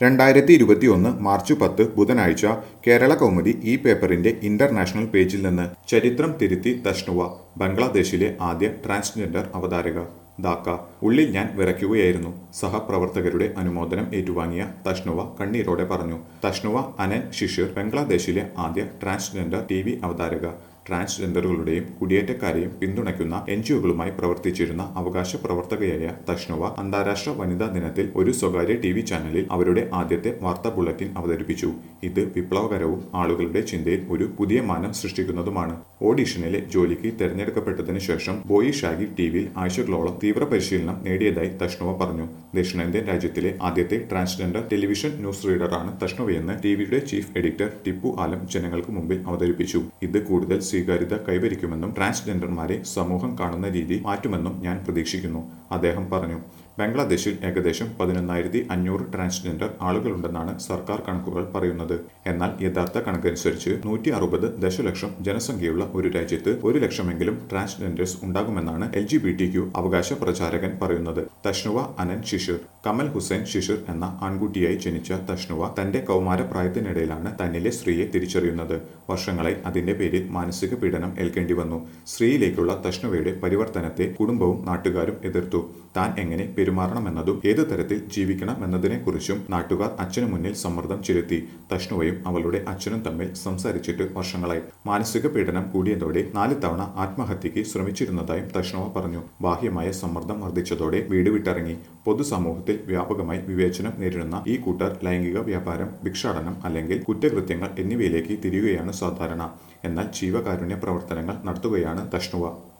രണ്ടായിരത്തി ഇരുപത്തിയൊന്ന് മാർച്ച് പത്ത് ബുധനാഴ്ച കേരള കൗമുദി ഈ പേപ്പറിന്റെ ഇന്റർനാഷണൽ പേജിൽ നിന്ന് ചരിത്രം തിരുത്തി തഷ്ണുവ ബംഗ്ലാദേശിലെ ആദ്യ ട്രാൻസ്ജെൻഡർ അവതാരക ധാക്ക ഉള്ളിൽ ഞാൻ വിറയ്ക്കുകയായിരുന്നു സഹപ്രവർത്തകരുടെ അനുമോദനം ഏറ്റുവാങ്ങിയ തഷ്ണുവ കണ്ണീരോടെ പറഞ്ഞു തഷ്ണുവ അനൻ ശിഷിർ ബംഗ്ലാദേശിലെ ആദ്യ ട്രാൻസ്ജെൻഡർ ടി വി അവതാരക ട്രാൻസ്ജെൻഡറുകളുടെയും കുടിയേറ്റക്കാരെയും പിന്തുണയ്ക്കുന്ന എൻ ജിഒകളുമായി പ്രവർത്തിച്ചിരുന്ന അവകാശ പ്രവർത്തകയായ തഷ്ണുവ അന്താരാഷ്ട്ര വനിതാ ദിനത്തിൽ ഒരു സ്വകാര്യ ടി വി ചാനലിൽ അവരുടെ ആദ്യത്തെ വാർത്താ ബുള്ളറ്റിൻ അവതരിപ്പിച്ചു ഇത് വിപ്ലവകരവും ആളുകളുടെ ചിന്തയിൽ ഒരു പുതിയ മാനം സൃഷ്ടിക്കുന്നതുമാണ് ഓഡീഷനിലെ ജോലിക്ക് തെരഞ്ഞെടുക്കപ്പെട്ടതിനു ശേഷം ബോയി ഷാഗി ടിവിയിൽ ആഴ്ചകളോളം തീവ്ര പരിശീലനം നേടിയതായി തഷ്ണുവ പറഞ്ഞു ദക്ഷിണേന്ത്യൻ രാജ്യത്തിലെ ആദ്യത്തെ ട്രാൻസ്ജെൻഡർ ടെലിവിഷൻ ന്യൂസ് റീഡറാണ് തഷ്ണുവയെന്ന് ടിവിയുടെ ചീഫ് എഡിറ്റർ ടിപ്പു ആലം ജനങ്ങൾക്ക് മുമ്പിൽ അവതരിപ്പിച്ചു ഇത് കൂടുതൽ സ്വീകാര്യത കൈവരിക്കുമെന്നും ട്രാൻസ്ജെൻഡർമാരെ സമൂഹം കാണുന്ന രീതി മാറ്റുമെന്നും ഞാൻ പ്രതീക്ഷിക്കുന്നു അദ്ദേഹം പറഞ്ഞു ബംഗ്ലാദേശിൽ ഏകദേശം പതിനൊന്നായിരത്തി അഞ്ഞൂറ് ട്രാൻസ്ജെൻഡർ ആളുകളുണ്ടെന്നാണ് സർക്കാർ കണക്കുകൾ പറയുന്നത് എന്നാൽ യഥാർത്ഥ കണക്കനുസരിച്ച് നൂറ്റി അറുപത് ദശലക്ഷം ജനസംഖ്യയുള്ള ഒരു രാജ്യത്ത് ഒരു ലക്ഷമെങ്കിലും ട്രാൻസ്ജെൻഡേഴ്സ് ഉണ്ടാകുമെന്നാണ് L G B T Q അവകാശ പ്രചാരകൻ പറയുന്നത് തഷ്ണുവ അനൻ ശിഷിർ കമൽ ഹുസൈൻ ശിഷിർ എന്ന ആൺകുട്ടിയായി ജനിച്ച തഷ്ണുവ തന്റെ കൗമാര പ്രായത്തിനിടയിലാണ് തന്നിലെ സ്ത്രീയെ തിരിച്ചറിയുന്നത് വർഷങ്ങളായി അതിന്റെ പേരിൽ മാനസിക പീഡനം ഏൽക്കേണ്ടി വന്നു സ്ത്രീയിലേക്കുള്ള തഷ്ണുവയുടെ പരിവർത്തനത്തെ കുടുംബവും നാട്ടുകാരും എതിർത്തു താൻ എങ്ങനെ പെരുമാറണമെന്നതും ഏതു തരത്തിൽ ജീവിക്കണമെന്നതിനെക്കുറിച്ചും നാട്ടുകാർ അച്ഛനു മുന്നിൽ സമ്മർദ്ദം ചെലുത്തി തഷ്ണുവയും അവളുടെ അച്ഛനും തമ്മിൽ സംസാരിച്ചിട്ട് വർഷങ്ങളായി മാനസിക പീഡനം കൂടിയതോടെ നാല് തവണ ആത്മഹത്യക്ക് ശ്രമിച്ചിരുന്നതായും തഷ്ണുവ പറഞ്ഞു ബാഹ്യമായ സമ്മർദ്ദം വർദ്ധിച്ചതോടെ വീട് വിട്ടിറങ്ങി പൊതുസമൂഹത്തിൽ വ്യാപകമായി വിവേചനം നേരിടുന്ന ഈ കൂട്ടർ ലൈംഗിക വ്യാപാരം ഭിക്ഷാടനം അല്ലെങ്കിൽ കുറ്റകൃത്യങ്ങൾ എന്നിവയിലേക്ക് തിരിയുകയാണ് സാധാരണ എന്നാൽ ജീവകാരുണ്യ പ്രവർത്തനങ്ങൾ നടത്തുകയാണ് തഷ്ണുവ